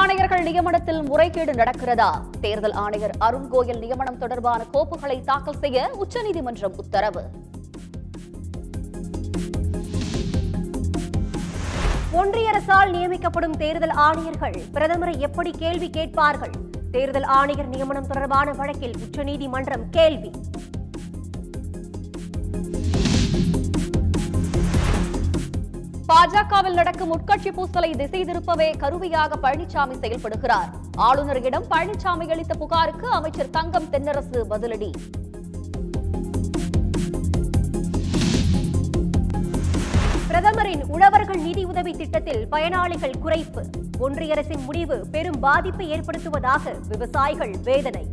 ஆணையர்கள் நியமனத்தில் முறைகேடு நடக்கிறதா தேர்தல் ஆணையர் அருண் கோயல் நியமனம் தொடர்பான கோப்புகளை தாக்கல் செய்ய உச்சநீதிமன்றம் உத்தரவு ஒன்றிய அரசால் நியமிக்கப்படும் தேர்தல் ஆணையர்கள் பிரதமரை எப்படி கேள்வி கேட்பார்கள் தேர்தல் ஆணையர் நியமனம் தொடர்பான வழக்கில் உச்சநீதிமன்றம் கேள்வி பாஜகவில் நடக்கும் உட்கட்சி பூசலை திசை திருப்பவே கருவியாக பழனிசாமி செயல்படுகிறார் ஆளுநரிடம் பழனிசாமி அளித்த புகாருக்கு அமைச்சர் தங்கம் தென்னரசு பதிலடி பிரதமரின் உழவர்கள் நிதி உதவி திட்டத்தில் பயனாளிகள் குறைப்பு ஒன்றிய அரசின் முடிவு பெரும் பாதிப்பை ஏற்படுத்துவதாக விவசாயிகள் வேதனை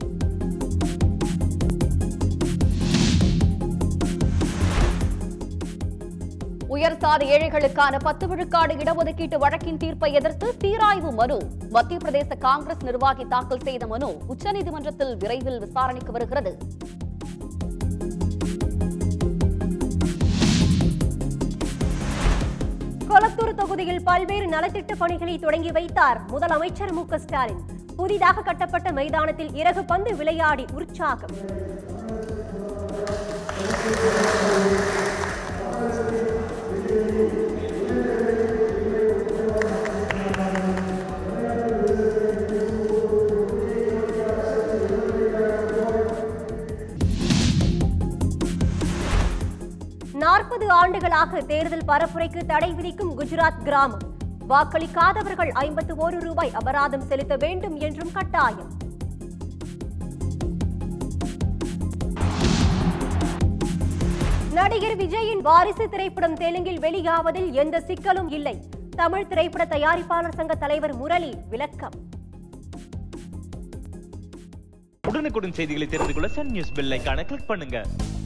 உயர்சாதி ஏழைகளுக்கான பத்து விழுக்காடு இடஒதுக்கீட்டு வழக்கின் தீர்ப்பை எதிர்த்து சீராய்வு மனு மத்திய பிரதேச காங்கிரஸ் நிர்வாகி தாக்கல் செய்த மனு உச்சநீதிமன்றத்தில் விரைவில் விசாரணைக்கு வருகிறது கொளத்தூர் தொகுதியில் பல்வேறு நலத்திட்ட பணிகளை தொடங்கி வைத்தார் முதலமைச்சர் மு க ஸ்டாலின் புதிதாக கட்டப்பட்ட மைதானத்தில் இறகு பந்து விளையாடி உற்சாகம் நாற்பது ஆண்டுகளாக தேர்தல் பரப்புரைக்கு தடை விதிக்கும் குஜராத் கிராமம் வாக்களிக்காதவர்கள் ஐம்பத்து ஒரு ரூபாய் அபராதம் செலுத்த வேண்டும் என்றும் கட்டாயம் நடிகர் விஜயின் வாரிசு திரைப்படம் தெலுங்கில் வெளியாவதில் எந்த சிக்கலும் இல்லை தமிழ் திரைப்பட தயாரிப்பாளர் சங்க தலைவர் முரளி விளக்கம் உடனுக்குடன் செய்திகளை தெரிந்து கொள்ள சன் நியூஸ் பெல் ஐகானை கிளிக் பண்ணுங்க